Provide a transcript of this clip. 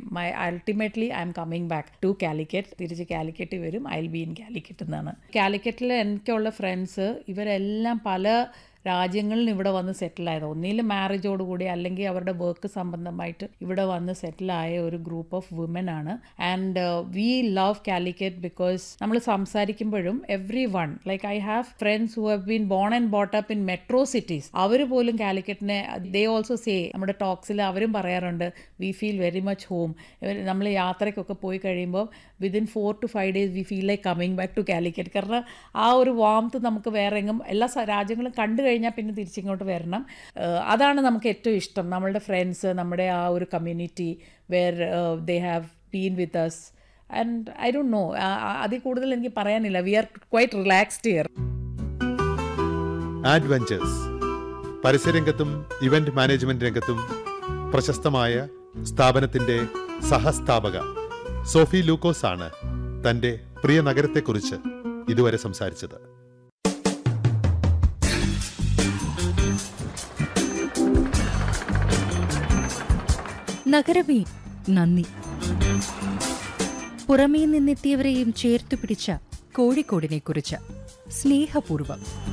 my ultimately I'm coming back to Calicut തിരിച്ച് കാലിക്കറ്റ് വരും I be in Calicut എന്നാണ് കാലിക്കറ്റിൽ എനിക്കുള്ള ഫ്രണ്ട്സ് ഇവരെല്ലാം പല രാജ്യങ്ങളിൽ ഇവിടെ വന്ന് സെറ്റിലായത് ഒന്നിൽ മാരേജോടുകൂടി അല്ലെങ്കിൽ അവരുടെ വർക്ക് സംബന്ധമായിട്ട് ഇവിടെ വന്ന് സെറ്റിലായ ഒരു ഗ്രൂപ്പ് ഓഫ് വുമൻ ആണ് and we love Calicut because നമ്മൾ സംസാരിക്കുമ്പോഴും everyone like I have friends who have been born and brought up in metro cities അവർ പോലും കാലിക്കറ്റിനെ ദേ ഓൾസോ സേ നമ്മുടെ ടോക്സിൽ അവരും പറയാറുണ്ട് we feel very much home നമ്മൾ യാത്രയ്ക്കൊക്കെ പോയി കഴിയുമ്പോൾ within four to five days we feel like coming back to Calicut കാരണം ആ ഒരു വാംത്ത് നമുക്ക് വേറെ എങ്ങും എല്ലാ സ- രാജ്യങ്ങളും കണ്ടു കഴിഞ്ഞാൽ പിന്നെ തിരിച്ചിങ്ങോട്ട് വരണം ഏഹ് അതാണ് നമുക്ക് ഏറ്റവും ഇഷ്ടം നമ്മളുടെ ഫ്രണ്ട്സ് നമ്മുടെ ആ ഒരു community where they have been with us and I don't know അതിൽ കൂടുതൽ എനിക്ക് പറയാനില്ല വി ആർ ക്വൈറ്റ് റിലാക്സ്ഡ് ഇയർ ആഡ്വഞ്ചേഴ്സ് പരസ്യരംഗത്തും ഇവന്റ് മാനേജ്മെന്റ് രംഗത്തും പ്രശസ്തമായ സ്ഥാപനത്തിന്റെ സഹസ്ഥാപക സോഫി ലൂക്കോസ് ആണ് തന്റെ പ്രിയ നഗരത്തെക്കുറിച്ച് ഇതുവരെ സംസാരിച്ചത് നഗരമേ നന്ദി പുറമേ നിന്നെത്തിയവരെയും ചേർത്തു പിടിച്ച കോഴിക്കോടിനെ കുറിച്ച് സ്നേഹപൂർവം